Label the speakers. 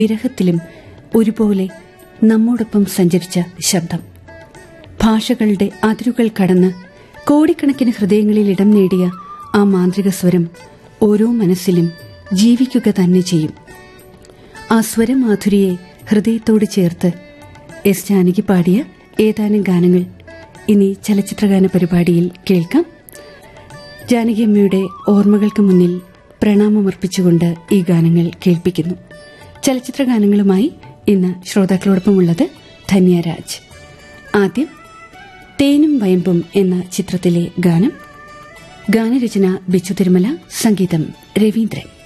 Speaker 1: വിരഹത്തിലും ഒരുപോലെ നമ്മോടൊപ്പം സഞ്ചരിച്ച ശബ്ദം ഭാഷകളുടെ അതിരുകൾ കടന്ന് കോടിക്കണക്കിന് ഹൃദയങ്ങളിൽ ഇടം നേടിയ ആ മാന്ത്രിക സ്വരം ഓരോ മനസ്സിലും ജീവിക്കുക തന്നെ ചെയ്യും ആ സ്വരമാധുരിയെ ഹൃദയത്തോട് ചേർത്ത് എസ് ജാനകി പാടിയ ഏതാനും ഗാനങ്ങൾ ഇനി ചലച്ചിത്രഗാന പരിപാടിയിൽ കേൾക്കാം ജാനകിയമ്മയുടെ ഓർമ്മകൾക്ക് മുന്നിൽ പ്രണാമമർപ്പിച്ചുകൊണ്ട് ഈ ഗാനങ്ങൾ കേൾപ്പിക്കുന്നു ചലച്ചിത്രഗാനങ്ങളുമായി ഇന്ന് ശ്രോതാക്കളോടൊപ്പമുള്ളത് ധന്യരാജ് ആദ്യം തേനും വയമ്പും എന്ന ചിത്രത്തിലെ ഗാനം ഗാനരചന ബിച്ചു തിരുമല സംഗീതം രവീന്ദ്രൻ